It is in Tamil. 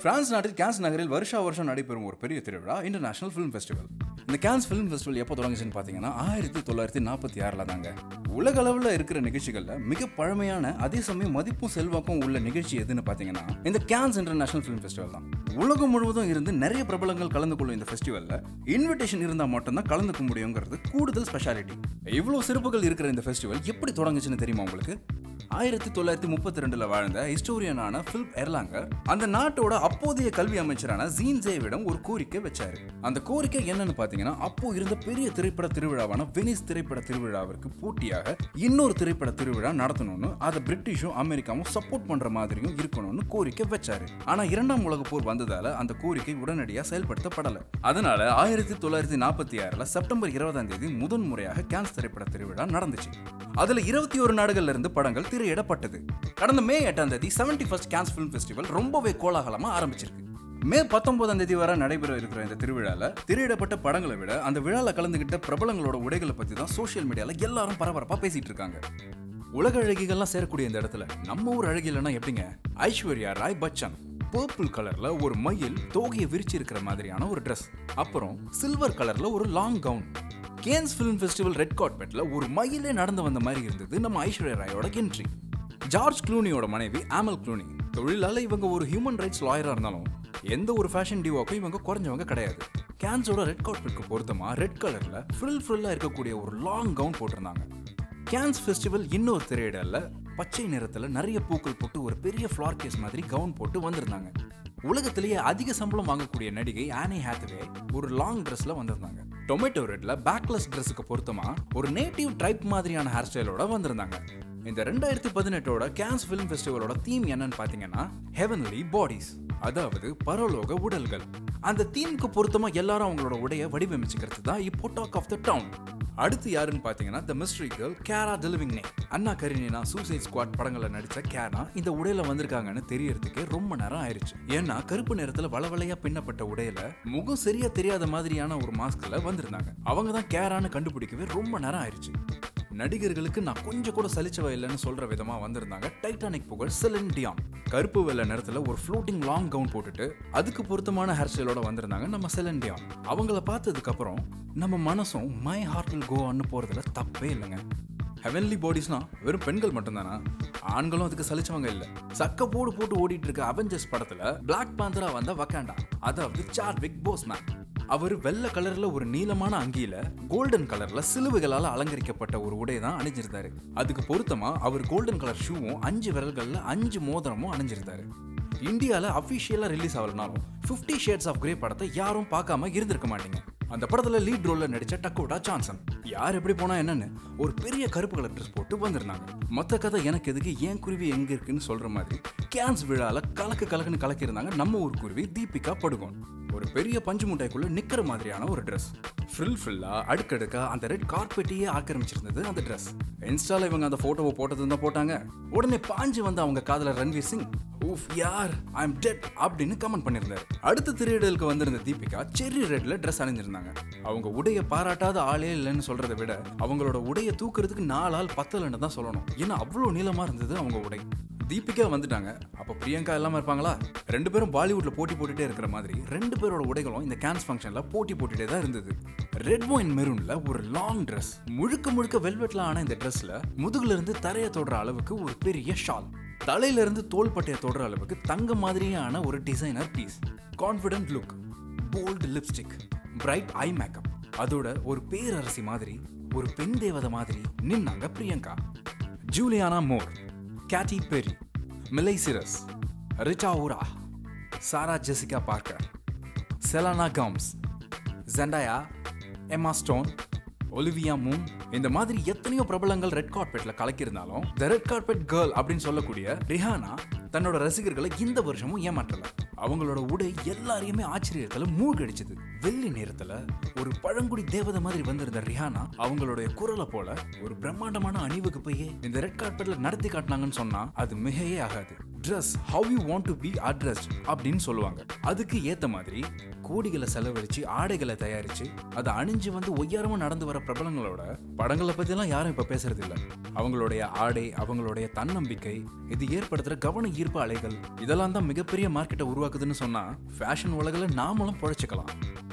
பிரான்ஸ் நாட்டில் கேன்ஸ் நகரில் வருஷா வருஷம் நடைபெறும் ஒரு பெரிய திருவிழா இன்டர்நேஷனல் ஃபிலிம் ஃபெஸ்டிவல் இந்த கேன்ஸ் ஃபிலிம் ஃபெஸ்டிவல் எப்போ தொடங்குச்சுன்னு பார்த்தீங்கன்னா ஆயிரத்தி தொள்ளாயிரத்தி நாற்பத்தி ஆறில் தாங்க உலக அளவில் இருக்கிற நிகழ்ச்சிகளில் மிக பழமையான அதே சமயம் மதிப்பும் செல்வாக்கும் உள்ள நிகழ்ச்சி எதுன்னு பார்த்தீங்கன்னா இந்த கேன்ஸ் இன்டர்நேஷனல் ஃபிலிம் ஃபெஸ்டிவல் தான் உலகம் முழுவதும் இருந்து நிறைய பிரபலங்கள் கலந்து கொள்ளும் இந்த ஃபெஸ்டிவலில் இன்விடேஷன் இருந்தால் மட்டும்தான் கலந்துக்க முடியுங்கிறது கூடுதல் ஸ்பெஷாலிட்டி இவ்வளோ சிறப்புகள் இருக்கிற இந்த ஃபெஸ்டிவல் எப்படி தொடங்குச்சுன்னு தெரியுமா உங்களுக்கு ஆயிரத்தி தொள்ளாயிரத்தி முப்பத்தி ரெண்டுல வாழ்ந்த ஹிஸ்டோரியனான பிலிப் எர்லாங்கர் அந்த நாட்டோட அப்போதைய கல்வி அமைச்சரான ஜீன்சேவிடம் ஒரு கோரிக்கை வச்சாரு அந்த கோரிக்கை என்னன்னு பாத்தீங்கன்னா அப்போ இருந்த பெரிய திரைப்பட திருவிழாவான வெனிஸ் திரைப்பட திருவிழாவிற்கு போட்டியாக இன்னொரு திரைப்பட திருவிழா நடத்தணும்னு அதை பிரிட்டிஷும் அமெரிக்காவும் சப்போர்ட் பண்ற மாதிரியும் இருக்கணும்னு கோரிக்கை வச்சாரு ஆனா இரண்டாம் உலக போர் வந்ததால அந்த கோரிக்கை உடனடியாக செயல்படுத்தப்படல அதனால ஆயிரத்தி தொள்ளாயிரத்தி நாற்பத்தி ஆறுல செப்டம்பர் இருபதாம் தேதி முதன் முறையாக கேன்ஸ் திரைப்பட திருவிழா நடந்துச்சு அதுல இருபத்தி ஒரு நாடுகள்ல இருந்து படங்கள் திரையிடப்பட்டது கடந்த மே எட்டாம் தேதி seventy first Cannes film festival ரொம்பவே கோலாகலமா ஆரம்பிச்சிருக்கு மே பத்தொன்பதாம் தேதி வரை நடைபெற இருக்கிற இந்த திருவிழால திரையிடப்பட்ட படங்களை விட அந்த விழால கலந்துகிட்ட பிரபலங்களோட உடைகளை பத்தி தான் சோஷியல் மீடியால எல்லாரும் பரபரப்பா பேசிட்டு இருக்காங்க உலக அழகிகள்லாம் சேரக்கூடிய இந்த இடத்துல நம்ம ஊர் அழகி இல்லைன்னா எப்படிங்க ஐஸ்வர்யா ராய் பச்சன் பர்பிள் கலர்ல ஒரு மயில் தோகையை விரிச்சு இருக்கிற மாதிரியான ஒரு Dress அப்புறம் சில்வர் கலர்ல ஒரு long gown Cannes film festival red கார்பெட்ல ஒரு மயிலே நடந்து வந்த மாதிரி இருந்தது நம்ம ஐஸ்வர்யா ராயோட என்ட்ரி ஜார்ஜ் க்ளூனியோட மனைவி ஆமல் க்ளூனி தொழிலால இவங்க ஒரு ஹியூமன் ரைட்ஸ் லாயரா இருந்தாலும் எந்த ஒரு ஃபேஷன் டிவோக்கும் இவங்க குறைஞ்சவங்க கிடையாது கேன்ஸோட ரெட் கார்பெட்க்கு பொருத்தமா ரெட் கலர்ல ஃப்ரில் ஃப்ரில்லா இருக்கக்கூடிய ஒரு லாங் கவுன் போட்டிருந்தாங்க கேன்ஸ் ஃபெஸ்டிவல் இன்னொரு திரையிடல்ல பச்சை நிறத்துல நிறைய பூக்கள் போட்டு ஒரு பெரிய ஃப்ளார் கேஸ் மாதிரி கவுன் போட்டு வந்திருந்தாங்க உலகத்திலேயே அதிக சம்பளம் வாங்கக்கூடிய நடிகை ஆனி ஹேத்வே ஒரு லாங் ட்ரெஸ்ல வந்திருந்தாங்க டொமேட்டோ ரெட்ல பேக்லெஸ் ட்ரெஸ்ஸுக்கு பொருத்தமா ஒரு நேட்டிவ் ட்ரைப் மாதிரியான ஹேர் ஸ்டைலோட வந்திருந்தாங்க இந்த ரெண்டாயிரத்தி பதினெட்டோட கேன்ஸ் ஃபிலிம் ஃபெஸ்டிவலோட தீம் என்னன்னு பாத்தீங்கன்னா ஹெவன்லி பாடிஸ் அதாவது பரலோக உடல்கள் அந்த தீமுக்கு பொருத்தமா எல்லாரும் அவங்களோட உடைய வடிவமைச்சுக்கிறது தான் இப்போ டாக் ஆஃப் த டவுன் அடுத்து யாருன்னு பாத்தீங்கன்னா the mystery girl Cara Delevingne Anna Karenina Suicide Squad படங்கள்ல நடிச்ச கேரா இந்த உடையில வந்திருக்காங்கன்னு தெரியறதுக்கே ரொம்ப நேரம் ஆயிருச்சு ஏன்னா கருப்பு நிறத்துல வளவளையா பின்னப்பட்ட உடையில முகம் சரியா தெரியாத மாதிரியான ஒரு மாஸ்க்ல வந்திருந்தாங்க அவங்க தான் கேரான்னு கண்டுபிடிக்கவே ரொம்ப நேரம் ஆயிருச்சு நடிகர்களுக்கு நான் கொஞ்சம் கூட சலிச்சவ இல்லைன்னு சொல்ற விதமா வந்திருந்தாங்க டைட்டானிக் புகழ் செலின் டியான் கருப்பு வெள்ளை நிறத்துல ஒரு ஃப்ளோட்டிங் லாங் கவுன் போட்டுட்டு அதுக்கு பொருத்தமான ஹேர் ஸ்டைலோட வந்திருந்தாங்க நம்ம செலின் டியான் அவங்கள பார்த்ததுக்கு அப்புறம் நம்ம மனசும் மை ஹார்ட் வில் கோன்னு போறதுல தப்பே இல்லைங்க ஹெவன்லி பாடிஸ்னா வெறும் பெண்கள் மட்டும்தானா ஆண்களும் அதுக்கு சலிச்சவங்க இல்ல சக்க போடு போட்டு ஓடிட்டு இருக்க அவெஞ்சர்ஸ் படத்துல பிளாக் பாந்தரா வந்த வக்காண்டா அதாவது சார்விக் போஸ்மேன் அவர் வெள்ளை கலர்ல ஒரு நீளமான அங்கியில கோல்டன் கலர்ல சிலுவைகளால அலங்கரிக்கப்பட்ட ஒரு உடை தான் அணிஞ்சிருந்தாரு அதுக்கு பொருத்தமா அவர் கோல்டன் கலர் ஷூவும் அஞ்சு விரல்கள்ல அஞ்சு மோதிரமும் அணிஞ்சிருந்தாரு இந்தியால அபிஷியலா ரிலீஸ் ஆகலனாலும் 50 ஷேட்ஸ் ஆஃப் கிரே படத்தை யாரும் பார்க்காம இருந்திருக்க மாட்டீங்க அந்த படத்துல லீட் ரோல்ல நடிச்ச டக்கோட்டா ஜான்சன் யார் எப்படி போனா என்னன்னு ஒரு பெரிய கருப்பு கலர் ட்ரெஸ் போட்டு வந்திருந்தாங்க மொத்த கதை எனக்கு எதுக்கு ஏன் குருவி எங்க இருக்குன்னு சொல்ற மாதிரி கேன்ஸ் விழால கலக்கு கலக்குன்னு கலக்கியிருந்தாங்க நம்ம ஊர் குருவி தீபிகா படுகோன் ஒரு பெரிய பஞ்சு முட்டைக்குள்ள நிக்கிற மாதிரியான ஒரு Dress ஃப்ரில் ஃப்ரில்லா அடுக்கடுக்கா அந்த ரெட் கார்பெட்டையே ஆக்கிரமிச்சிருந்தது அந்த Dress இன்ஸ்டால இவங்க அந்த போட்டோவை போட்டது தான் போட்டாங்க உடனே பாஞ்சு வந்து அவங்க காதலர் ரன்வீர் சிங் ஊஃப் யார் ஐ எம் டெட் அப்படின்னு கமெண்ட் பண்ணியிருந்தாரு அடுத்த திரையிடலுக்கு வந்திருந்த தீபிகா செர்ரி ரெட்ல Dress அணிஞ்சிருந்தாங்க அவங்க உடைய பாராட்டாத ஆளே இல்லைன்னு சொல்றதை விட அவங்களோட உடைய தூக்குறதுக்கு நாலு ஆள் பத்தலன்னு தான் சொல்லணும் ஏன்னா அவ்வளோ நீளமா இருந்தது அவங்க உடை தீபிகா வந்துட்டாங்க அப்ப பிரியங்கா இல்லாம இருப்பாங்களா ரெண்டு பேரும் பாலிவுட்ல போட்டி போட்டுட்டே இருக்கிற மாதிரி ரெண்டு பேரோட உடைகளும் இந்த கேன்ஸ் ஃபங்க்ஷன்ல போட்டி போட்டுட்டே தான் இருந்தது ரெட் ஒயின் மெரூன்ல ஒரு லாங் Dress முழுக்க முழுக்க வெல்வெட்ல ஆன இந்த Dressல முதுகுல இருந்து தரைய தொடுற அளவுக்கு ஒரு பெரிய ஷால் தலையில இருந்து தோள்பட்டைய தொடுற அளவுக்கு தங்க மாதிரியான ஒரு designer piece confident look bold lipstick bright eye makeup அதோட ஒரு பேரரசி மாதிரி ஒரு பெண் தேவதை மாதிரி நின்னாங்க பிரியங்கா ஜூலியானா மோர் கேட்டி பெரி மிலை Cyrus Rita Ora Sara Jessica Parker Selena Gomez Zendaya Emma Stone Olivia Munn இந்த மாதிரி எத்தனையோ பிரபலங்கள் ரெட் கார்பெட்ல கலக்கியிருந்தாலும் த ரெட் கார்பெட் கேர்ள் அப்படின்னு சொல்லக்கூடிய ரிஹானா தன்னோட ரசிகர்களை இந்த வருஷமும் ஏமாற்றல அவங்களோட உடை எல்லாரையுமே ஆச்சரியத்துல மூழ்கடிச்சது வெள்ளி நேரத்துல ஒரு பழங்குடி தேவதை மாதிரி வந்திருந்த ரிஹானா அவங்களுடைய குரலை போல ஒரு பிரம்மாண்டமான அணிவுக்கு போய் இந்த ரெட் கார்பெட்ல நடத்தி காட்டினாங்கன்னு சொன்னா அது மிகையே ஆகாது dress how you want to be addressed அப்படின்னு சொல்லுவாங்க அதுக்கு ஏத்த மாதிரி கோடிகளை செலவழிச்சு ஆடைகளை தயாரிச்சு அதை அணிஞ்சு வந்து ஒய்யாரமா நடந்து வர பிரபலங்களோட படங்களை பத்திலாம் யாரும் இப்ப பேசுறது இல்ல அவங்களுடைய ஆடை அவங்களுடைய தன்னம்பிக்கை இது ஏற்படுத்துற கவன ஈர்ப்பு அலைகள் இதெல்லாம் தான் மிகப்பெரிய மார்க்கெட்டை உருவாக்குதுன்னு சொன்னா ஃபேஷன் உலகில் நாமளும் பொழைச்சிக்கலாம்